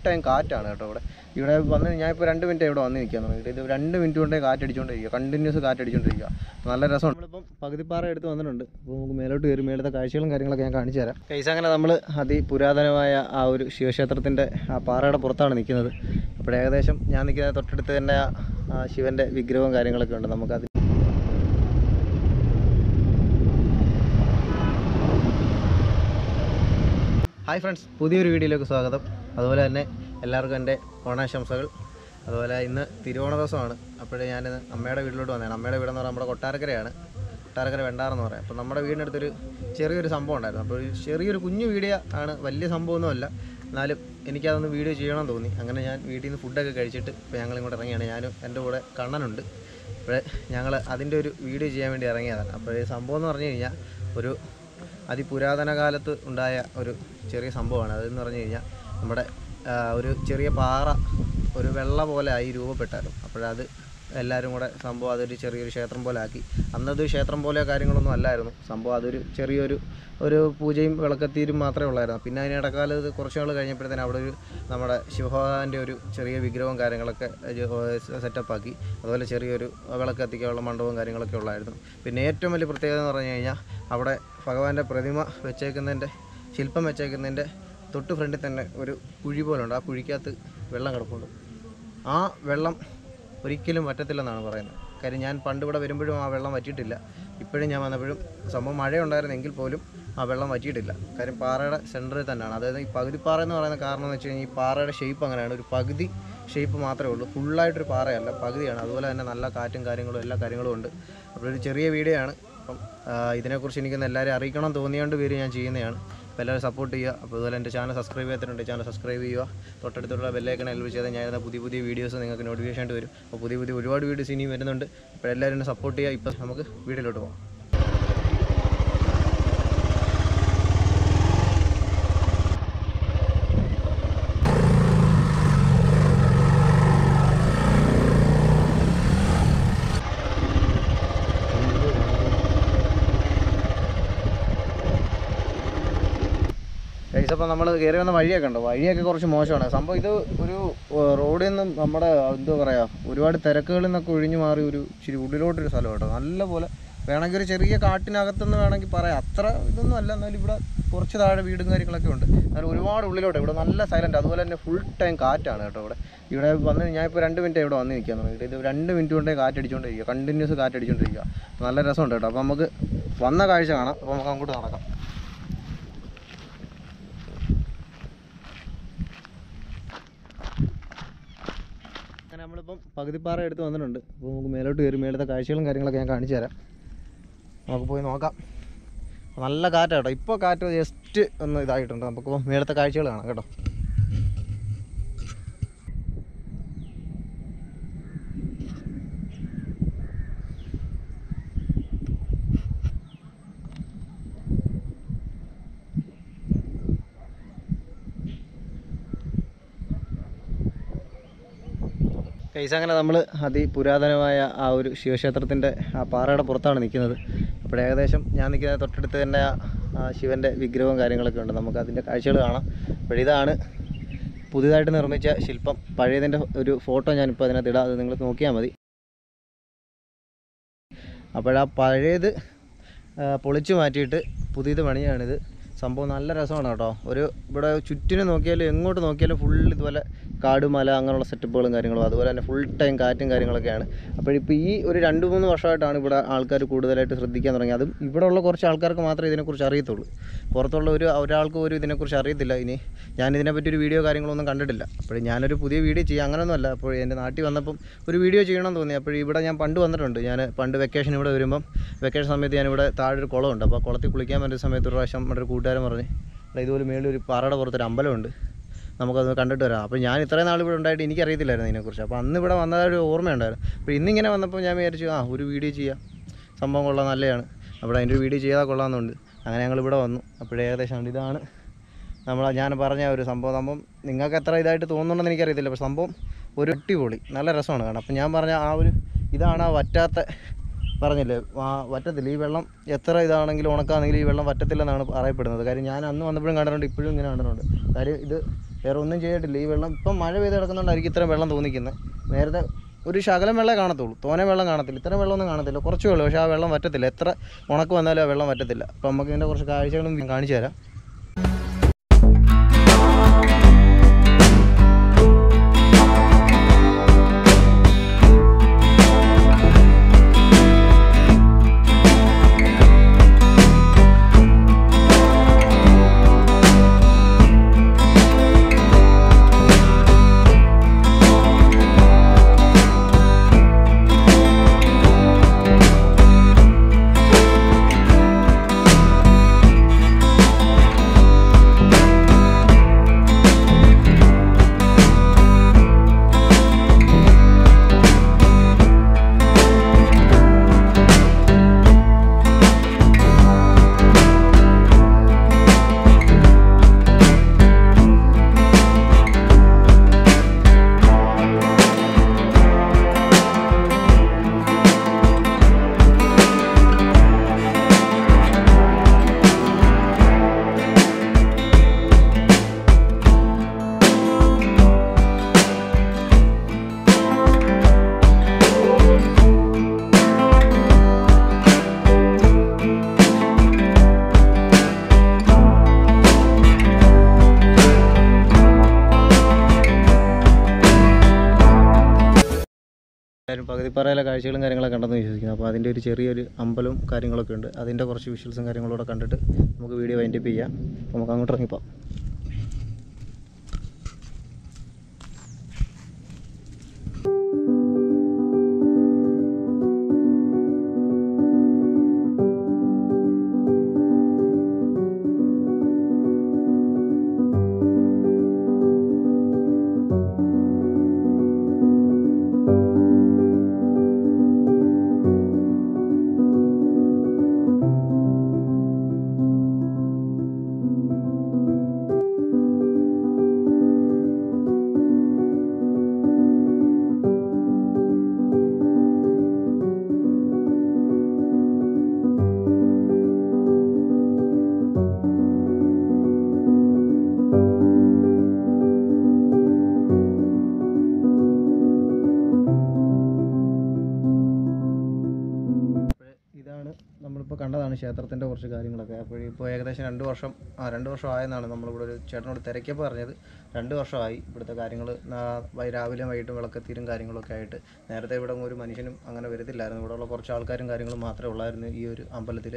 time കാറ്റാണ് കേട്ടോ ഇവിടെ ഇവിടെ വന്ന് ഞാൻ ഇപ്പോൾ രണ്ട് മിനിറ്റ് ഇവിടെ വന്ന് നിൽക്കാൻ തുടങ്ങിയിട്ട് ഇത് രണ്ട് മിനിറ്റ് കൊണ്ടേ കാറ്റടിച്ചുകൊണ്ടിരിക്കുക കണ്ടിന്യൂസ് കാറ്റടിച്ചുകൊണ്ടിരിക്കുക നല്ല രസമാണ് നമ്മളിപ്പം പകുതിപ്പാറ എടുത്ത് വന്നിട്ടുണ്ട് അപ്പോൾ നമുക്ക് മേലോട്ട് കയറി മേലത്തെ കാഴ്ചകളും കാര്യങ്ങളൊക്കെ ഞാൻ കാണിച്ചു തരാം കൈസ് അങ്ങനെ നമ്മൾ അതിപുരാതനമായ ആ ഒരു ശിവക്ഷേത്രത്തിൻ്റെ ആ പാറയുടെ പുറത്താണ് നിൽക്കുന്നത് അപ്പോൾ ഏകദേശം ഞാൻ നിൽക്കുന്ന തൊട്ടടുത്ത് തന്നെ ആ ആ ശിവൻ്റെ വിഗ്രഹവും കാര്യങ്ങളൊക്കെ ഉണ്ട് നമുക്കത് ഹായ് ഫ്രണ്ട്സ് പുതിയൊരു വീഡിയോയിലേക്ക് സ്വാഗതം അതുപോലെ തന്നെ എല്ലാവർക്കും എൻ്റെ ഓണാശംസകൾ അതുപോലെ ഇന്ന് തിരുവോണ ദിവസമാണ് അപ്പോഴേ ഞാൻ അമ്മയുടെ വീട്ടിലോട്ട് വന്നതാണ് അമ്മയുടെ വീടെന്ന് പറഞ്ഞാൽ നമ്മുടെ കൊട്ടാരക്കരയാണ് കൊട്ടാരക്കര വെണ്ടാറെന്ന് പറയാം അപ്പോൾ നമ്മുടെ വീടിനടുത്തൊരു ചെറിയൊരു സംഭവം ഉണ്ടായിരുന്നു അപ്പോൾ ഒരു ചെറിയൊരു കുഞ്ഞു വീഡിയോ ആണ് വലിയ സംഭവമൊന്നുമല്ല എന്നാലും എനിക്കതൊന്ന് വീഡിയോ ചെയ്യണമെന്ന് തോന്നി അങ്ങനെ ഞാൻ വീട്ടിൽ നിന്ന് ഫുഡൊക്കെ കഴിച്ചിട്ട് ഇപ്പോൾ ഞങ്ങൾ ഇങ്ങോട്ട് ഇറങ്ങിയാണ് ഞാനും എൻ്റെ കൂടെ കണ്ണനുണ്ട് അപ്പോൾ ഞങ്ങൾ അതിൻ്റെ ഒരു വീഡിയോ ചെയ്യാൻ വേണ്ടി ഇറങ്ങിയതാണ് അപ്പോൾ ഈ സംഭവം എന്ന് പറഞ്ഞു കഴിഞ്ഞാൽ ഒരു അതിപുരാതന കാലത്ത് ഉണ്ടായ ഒരു ചെറിയ സംഭവമാണ് അതെന്ന് പറഞ്ഞു കഴിഞ്ഞാൽ നമ്മുടെ ആ, ഒരു ചെറിയ പാറ ഒരു വെള്ള പോലെ ആയി രൂപപ്പെട്ടായിരുന്നു അപ്പോഴത് എല്ലാവരും കൂടെ സംഭവം അതൊരു ചെറിയൊരു ക്ഷേത്രം പോലെ ആക്കി അന്നത് ക്ഷേത്രം പോലെ കാര്യങ്ങളൊന്നും അല്ലായിരുന്നു സംഭവം അതൊരു ചെറിയൊരു ഒരു പൂജയും വിളക്കത്തീരും മാത്രമേ ഉള്ളായിരുന്നു പിന്നെ അതിനിടക്കാലത്ത് കുറച്ച് നാൾ കഴിഞ്ഞപ്പോഴത്തേനും അവിടെ ഒരു നമ്മുടെ ശിവഭഗവാന്റെ ഒരു ചെറിയ വിഗ്രഹവും കാര്യങ്ങളൊക്കെ സെറ്റപ്പാക്കി അതുപോലെ ചെറിയൊരു വിളക്ക് കത്തിക്കാനുള്ള മണ്ഡപവും കാര്യങ്ങളൊക്കെ ഉള്ളായിരുന്നു പിന്നെ ഏറ്റവും വലിയ പ്രത്യേകത എന്ന് പറഞ്ഞു കഴിഞ്ഞാൽ അവിടെ ഭഗവാന്റെ പ്രതിമ വെച്ചേക്കുന്നതിൻ്റെ ശില്പം വെച്ചേക്കുന്നതിൻ്റെ തൊട്ട് ഫ്രണ്ടിൽ തന്നെ ഒരു കുഴി പോലുണ്ട് ആ കുഴിക്കകത്ത് വെള്ളം കിടപ്പുണ്ട് ആ വെള്ളം ഒരിക്കലും വറ്റത്തില്ലെന്നാണ് പറയുന്നത് കാര്യം ഞാൻ പണ്ട് ഇവിടെ വരുമ്പോഴും ആ വെള്ളം വറ്റിയിട്ടില്ല ഇപ്പോഴും ഞാൻ വന്നപ്പോഴും സംഭവം മഴയുണ്ടായിരുന്നെങ്കിൽ പോലും ആ വെള്ളം വറ്റിയിട്ടില്ല കാര്യം പാറയുടെ സെൻറ്ററിൽ തന്നെയാണ് അതായത് ഈ പകുതി പാറ എന്ന് പറയുന്ന കാരണം എന്ന് വെച്ച് കഴിഞ്ഞാൽ ഈ പാറയുടെ ഷേപ്പ് അങ്ങനെയാണ് ഒരു പകുതി ഷേപ്പ് മാത്രമേ ഉള്ളൂ ഫുള്ളായിട്ടൊരു പാറയല്ല പകുതിയാണ് അതുപോലെ തന്നെ നല്ല കാറ്റും കാര്യങ്ങളും എല്ലാ കാര്യങ്ങളും ഉണ്ട് അപ്പോൾ ഒരു ചെറിയ വീഡിയോ ആണ് അപ്പം ആ, ഇതിനെക്കുറിച്ച് എനിക്കൊന്ന് എല്ലാവരും അറിയിക്കണം തോന്നിയോണ്ട് പേര് ഞാൻ ചെയ്യുന്നതാണ് അപ്പോൾ എല്ലാവരും സപ്പോർട്ട് ചെയ്യുക അപ്പോൾ അതുപോലെ എൻ്റെ ചാനൽ സബ്സ്ക്രൈബ് ചെയ്യാത്തിട്ടുണ്ട് ചാനൽ സബ്സ്ക്രൈബ് ചെയ്യുക തൊട്ടടുത്തുള്ള ബെല്ലൈക്കൺ എൽവ് ചെയ്താൽ ഞാൻ ഇടുന്ന പുതിയ പുതിയ വീഡിയോസ് നിങ്ങൾക്ക് നോട്ടിഫിക്കേഷൻ ആയിട്ട് വരും അപ്പോൾ പുതിയ പുതിയ ഒരുപാട് വീഡിയോസ് ഇനിയും വരുന്നുണ്ട് അപ്പോൾ എല്ലാവരും എന്നെ സപ്പോർട്ട് ചെയ്യുക ഇപ്പോൾ നമുക്ക് വീഡിയോയിലോട്ട് പോകാം ഗൈസ് അപ്പോൾ നമ്മൾ കയറി വന്ന വഴിയൊക്കെ ഉണ്ടോ വഴിയൊക്കെ കുറച്ച് മോശമാണ് സംഭവം ഇത് ഒരു ഏഹ്, റോഡിൽ നിന്നും നമ്മുടെ എന്താ പറയുക ഒരുപാട് തിരക്കുകളിൽ നിന്നൊക്കെ ഒഴിഞ്ഞു മാറി ഒരു ഇച്ചിരി ഉള്ളിലോട്ടൊരു സ്ഥലം കേട്ടോ നല്ല പോലെ വേണമെങ്കിൽ ഒരു ചെറിയ കാട്ടിനകത്തെന്ന് വേണമെങ്കിൽ പറയാം അത്ര ഇതൊന്നും അല്ല എന്നാലും ഇവിടെ കുറച്ച് താഴെ വീടും കാര്യങ്ങളൊക്കെ ഉണ്ട് എന്നാലും ഒരുപാട് ഉള്ളിലോട്ട് ഇവിടെ നല്ല സൈലൻറ്റ് അതുപോലെ തന്നെ ഫുൾ ടൈം കാറ്റാണ് കേട്ടോ ഇവിടെ ഇവിടെ വന്ന് ഞാൻ ഇപ്പോൾ രണ്ട് മിനിറ്റ് ഇവിടെ വന്ന് നിൽക്കാൻ തുടങ്ങിയിട്ട് ഇത് രണ്ട് മിനിറ്റ് കൊണ്ടേ കാറ്റടിച്ചുകൊണ്ടിരിക്കുക കണ്ടിന്യൂസ് കാറ്റടിച്ചുകൊണ്ടിരിക്കുക നല്ല രസമുണ്ട് കേട്ടോ അപ്പോൾ നമുക്ക് വന്ന കാഴ്ച കാണാം അപ്പോൾ നമുക്ക് അങ്ങോട്ട് നടക്കാം അങ്ങനെ നമ്മളിപ്പം പകുതിപ്പാറ എടുത്ത് വന്നിട്ടുണ്ട് അപ്പോൾ നമുക്ക് മേലോട്ട് കയറി മേലത്തെ കാഴ്ചകളും കാര്യങ്ങളൊക്കെ ഞാൻ കാണിച്ചു തരാം നമുക്ക് പോയി നോക്കാം നല്ല കാറ്റാട്ടോ ഇപ്പോൾ കാറ്റ് ജസ്റ്റ് ഒന്ന് ഇതായിട്ടുണ്ട് നമുക്ക് മേലത്തെ കാഴ്ചകൾ കാണാം കേട്ടോ കൈസ് അങ്ങനെ നമ്മൾ അതിപുരാതനമായ ആ ഒരു ശിവക്ഷേത്രത്തിൻ്റെ ആ പാറയുടെ പുറത്താണ് നിൽക്കുന്നത് അപ്പോൾ ഏകദേശം ഞാൻ നിൽക്കുന്ന തൊട്ടടുത്ത് തന്നെ ആ ആ ശിവൻ്റെ വിഗ്രഹവും കാര്യങ്ങളൊക്കെ ഉണ്ട് നമുക്ക് അതിൻ്റെ കാഴ്ചകൾ കാണാം അപ്പോൾ ഇതാണ് പുതിയതായിട്ട് നിർമ്മിച്ച ശില്പം പഴയതിൻ്റെ ഒരു ഫോട്ടോ ഞാനിപ്പോൾ അതിനകത്ത് ഇടാം അത് നിങ്ങൾ നോക്കിയാൽ മതി അപ്പോഴാ പഴയത് ആ, പൊളിച്ചു മാറ്റിയിട്ട് പുതിയത് പണിയാണിത് സംഭവം നല്ല രസമാണ് കേട്ടോ ഒരു ഇവിടെ ചുറ്റിനും നോക്കിയാലും എങ്ങോട്ട് നോക്കിയാലും ഫുൾ ഇതുപോലെ കാട് മല അങ്ങനെയുള്ള സെറ്റപ്പുകളും കാര്യങ്ങളും അതുപോലെ തന്നെ ഫുൾ ടൈം കാറ്റും കാര്യങ്ങളൊക്കെയാണ് അപ്പോഴിപ്പോൾ ഈ ഒരു രണ്ട് മൂന്ന് വർഷമായിട്ടാണ് ഇവിടെ ആൾക്കാർ കൂടുതലായിട്ട് ശ്രദ്ധിക്കാൻ തുടങ്ങി അതും ഇവിടെ ഉള്ള കുറച്ച് ആൾക്കാർക്ക് മാത്രമേ ഇതിനെക്കുറിച്ച് അറിയത്തുള്ളൂ പുറത്തുള്ള ഒരു ഒരാൾക്കും ഒരു ഇതിനെക്കുറിച്ച് അറിയത്തില്ല ഇനി ഞാൻ ഇതിനെപ്പറ്റി ഒരു വീഡിയോ കാര്യങ്ങളൊന്നും കണ്ടിട്ടില്ല അപ്പോൾ ഞാനൊരു പുതിയ വീഡിയോ ചെയ്യാം അങ്ങനെയൊന്നുമല്ല അപ്പോൾ എൻ്റെ നാട്ടിൽ വന്നപ്പം ഒരു വീഡിയോ ചെയ്യണമെന്ന് തോന്നി അപ്പോൾ ഇവിടെ ഞാൻ പണ്ട് വന്നിട്ടുണ്ട് ഞാൻ പണ്ട് വെക്കേഷൻ ഇവിടെ വരുമ്പം വെക്കേഷൻ സമയത്ത് ഞാനിവിടെ താഴെ ഒരു കുളമുണ്ട് അപ്പോൾ ആ കുളത്തിൽ കുളിക്കാൻ പറ്റുന്ന സമയത്ത് ഒരു പ്രാവശ്യം നമ്മുടെ ഒരു കൂട്ടുകാരൻ പറഞ്ഞ് "എടാ, ഇതുപോലെ മേളിൽ ഒരു പാറയുടെ പുറത്തൊരു അമ്പലമുണ്ട് നമുക്കത് കണ്ടിട്ട് വരാം അപ്പോൾ ഞാൻ ഇത്രയും നാൾ ഇവിടെ ഉണ്ടായിട്ട് എനിക്കറിയത്തില്ലായിരുന്നു ഇതിനെക്കുറിച്ച് അപ്പോൾ അന്ന് ഇവിടെ വന്നതൊരു ഓർമ്മയുണ്ടായിരുന്നു അപ്പോൾ ഇന്നിങ്ങനെ വന്നപ്പോൾ ഞാൻ വിചാരിച്ചു ആ ഒരു വീഡിയോ ചെയ്യാം സംഭവം കൊള്ളാം നല്ലതാണ് അപ്പോൾ അതിൻ്റെ ഒരു വീഡിയോ ചെയ്താൽ കൊള്ളാമെന്നുണ്ട് അങ്ങനെ ഞങ്ങൾ ഇവിടെ വന്നു അപ്പോഴേ ഏകദേശം ഇതാണ് നമ്മൾ ഞാൻ പറഞ്ഞ ഒരു സംഭവം സംഭവം നിങ്ങൾക്ക് എത്ര ഇതായിട്ട് തോന്നുന്നുണ്ടെന്ന് എനിക്കറിയത്തില്ല പക്ഷെ സംഭവം ഒരു അടിപൊളി നല്ല രസമാണ് കാണാൻ അപ്പം ഞാൻ പറഞ്ഞ ആ ഒരു ഇതാണ് ആ വറ്റാത്ത പറഞ്ഞില്ലേ ആ വറ്റത്തില്ല ഈ വെള്ളം എത്ര ഇതാണെങ്കിലും ഉണക്കാണെങ്കിലും ഈ വെള്ളം വറ്റത്തില്ലെന്നാണ് പറയപ്പെടുന്നത് കാര്യം ഞാൻ അന്ന് വന്നപ്പോഴും കണ്ടിട്ടുണ്ട് ഇപ്പോഴും ഇങ്ങനെ കണ്ടിട്ടുണ്ട് കാര്യം ഇത് വേറെ ഒന്നും ചെയ്തിട്ടില്ല ഈ വെള്ളം ഇപ്പം മഴ പെയ്ത് കിടക്കുന്നതുകൊണ്ടായിരിക്കും ഇത്രയും വെള്ളം തോന്നിക്കുന്നത് നേരത്തെ ഒരു ശകലം വെള്ളം കാണത്തുള്ളൂ തോനെ വെള്ളം കാണത്തില്ല ഇത്രയും വെള്ളമൊന്നും കാണത്തില്ല കുറച്ച് വെള്ളം പക്ഷേ ആ വെള്ളം വറ്റത്തില്ല എത്ര ഉണക്ക് വന്നാലും ആ വെള്ളം വറ്റത്തില്ല അപ്പം നമുക്ക് ഇതിൻ്റെ കുറച്ച് കാഴ്ചകളും ഞാൻ കാണിച്ചു തരാം എല്ലാവരും പകുതിപ്പാറയിലെ കാഴ്ചകളും കാര്യങ്ങളൊക്കെ കണ്ടെന്ന് വിശ്വസിക്കുന്നു അപ്പോൾ അതിൻ്റെ ഒരു ചെറിയൊരു അമ്പലവും കാര്യങ്ങളൊക്കെ ഉണ്ട് അതിൻ്റെ കുറച്ച് വിഷ്വൽസും കാര്യങ്ങളൂടെ കണ്ടിട്ട് നമുക്ക് വീഡിയോ വൈൻഡപ്പ് ചെയ്യാം അപ്പോൾ നമുക്ക് അങ്ങോട്ട് ഇറങ്ങിപ്പോം അപ്പോൾ ഇതാണ് നമ്മളിപ്പോൾ കണ്ടതാണ് ക്ഷേത്രത്തിൻ്റെ കുറച്ച് കാര്യങ്ങളൊക്കെ അപ്പോൾ ഇപ്പോൾ ഏകദേശം രണ്ട് വർഷം ആ രണ്ട് വർഷം ആയെന്നാണ് നമ്മളിവിടെ ഒരു ചേട്ടനോട് തിരക്കിയപ്പോൾ പറഞ്ഞത് രണ്ട് വർഷമായി ഇവിടുത്തെ കാര്യങ്ങൾ രാവിലെ വൈകിട്ടും വിളക്കത്തീരും കാര്യങ്ങളൊക്കെ ആയിട്ട് നേരത്തെ ഇവിടെ ഒരു മനുഷ്യനും അങ്ങനെ വരത്തില്ലായിരുന്നു ഇവിടെയുള്ള കുറച്ച് ആൾക്കാരും കാര്യങ്ങളും മാത്രമേ ഉള്ളായിരുന്നു ഈ ഒരു അമ്പലത്തിൽ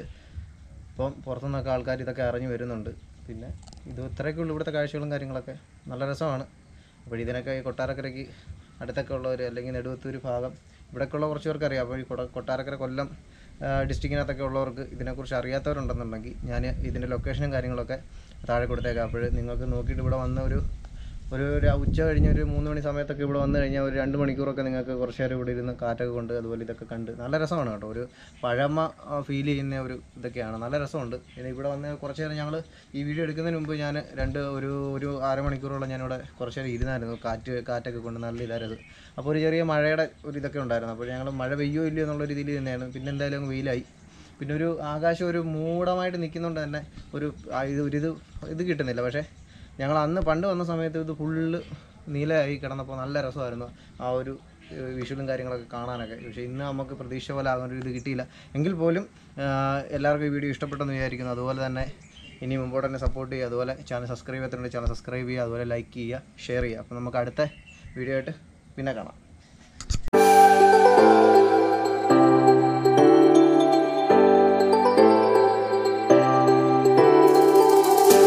ഇപ്പം പുറത്തുനിന്നൊക്കെ ആൾക്കാർ ഇതൊക്കെ അറിഞ്ഞു വരുന്നുണ്ട് പിന്നെ ഇത് ഇത്രയൊക്കെ ഉള്ളൂ ഇവിടുത്തെ കാഴ്ചകളും കാര്യങ്ങളൊക്കെ നല്ല രസമാണ് അപ്പോൾ ഇതിനൊക്കെ ഈ കൊട്ടാരക്കരയ്ക്ക് അടുത്തൊക്കെ ഉള്ളവർ അല്ലെങ്കിൽ നെടുവത്തൂർ ഭാഗം ഇവിടെയൊക്കെയുള്ള കുറച്ച് പേർക്ക് അറിയാം അപ്പോൾ ഈ കൊട കൊട്ടാരക്കര കൊല്ലം ഡിസ്ട്രിക്റ്റിനകത്തൊക്കെ ഉള്ളവർക്ക് ഇതിനെക്കുറിച്ച് അറിയാത്തവരുണ്ടെന്നുണ്ടെങ്കിൽ ഞാൻ ഇതിൻ്റെ ലൊക്കേഷനും കാര്യങ്ങളൊക്കെ താഴെ കൊടുത്തേക്കാം അപ്പോൾ നിങ്ങൾക്ക് നോക്കിയിട്ട് ഇവിടെ വന്ന ഒരു ഒരു ഒരു ഉച്ച കഴിഞ്ഞ് ഒരു മൂന്ന് മണി സമയത്തൊക്കെ ഇവിടെ വന്നു കഴിഞ്ഞാൽ ഒരു രണ്ട് മണിക്കൂറൊക്കെ നിങ്ങൾക്ക് കുറച്ച് നേരം ഇവിടെ ഇരുന്ന് കാറ്റൊക്കെ കൊണ്ട് അതുപോലെ ഇതൊക്കെ കണ്ട് നല്ല രസമാണ് കേട്ടോ ഒരു പഴമ ഫീൽ ചെയ്യുന്ന ഒരു ഇതൊക്കെയാണ് നല്ല രസമുണ്ട് പിന്നെ ഇവിടെ വന്ന് കുറച്ച് നേരം ഞങ്ങൾ ഈ വീഡിയോ എടുക്കുന്നതിന് മുമ്പ് ഞാൻ രണ്ട് ഒരു ഒരു അരമണിക്കൂറോളം ഞാനിവിടെ കുറച്ച് നേരം ഇരുന്നായിരുന്നു കാറ്റ് കാറ്റൊക്കെ കൊണ്ട് നല്ല ഇതായിരുന്നു അപ്പോൾ ഒരു ചെറിയ മഴയുടെ ഒരു ഇതൊക്കെ ഉണ്ടായിരുന്നു അപ്പോൾ ഞങ്ങൾ മഴ പെയ്യോ ഇല്ലയോ എന്നുള്ള രീതിയിൽ തന്നെയാണ് പിന്നെ എന്തായാലും അങ്ങ് വെയിലായി പിന്നെ ഒരു ആകാശം ഒരു മൂടമായിട്ട് നിൽക്കുന്നതുകൊണ്ട് തന്നെ ഒരു ആ ഇത് ഒരു ഇത് ഇത് കിട്ടുന്നില്ല പക്ഷേ ഞങ്ങൾ അന്ന് പണ്ട് വന്ന സമയത്ത് ഇത് ഫുള്ള് നീലയായി കിടന്നപ്പോൾ നല്ല രസമായിരുന്നു ആ ഒരു ഏഹ്, വിഷുവും കാര്യങ്ങളൊക്കെ കാണാനൊക്കെ പക്ഷേ ഇന്ന് നമുക്ക് പ്രതീക്ഷ പോലെ അങ്ങനെ ഒരു ഇത് കിട്ടിയില്ല എങ്കിൽ പോലും ആഹ്, എല്ലാവർക്കും ഈ വീഡിയോ ഇഷ്ടപ്പെട്ടെന്ന് വിചാരിക്കുന്നു അതുപോലെ തന്നെ ഇനി മുമ്പോട്ട് തന്നെ സപ്പോർട്ട് ചെയ്യുക അതുപോലെ ചാനൽ സബ്സ്ക്രൈബ് ചെയ്യാത്തതുകൊണ്ട് ചാനൽ സബ്സ്ക്രൈബ് ചെയ്യുക അതുപോലെ ലൈക്ക് ചെയ്യുക ഷെയർ ചെയ്യുക അപ്പോൾ നമുക്ക് അടുത്ത വീഡിയോ ആയിട്ട് പിന്നെ കാണാം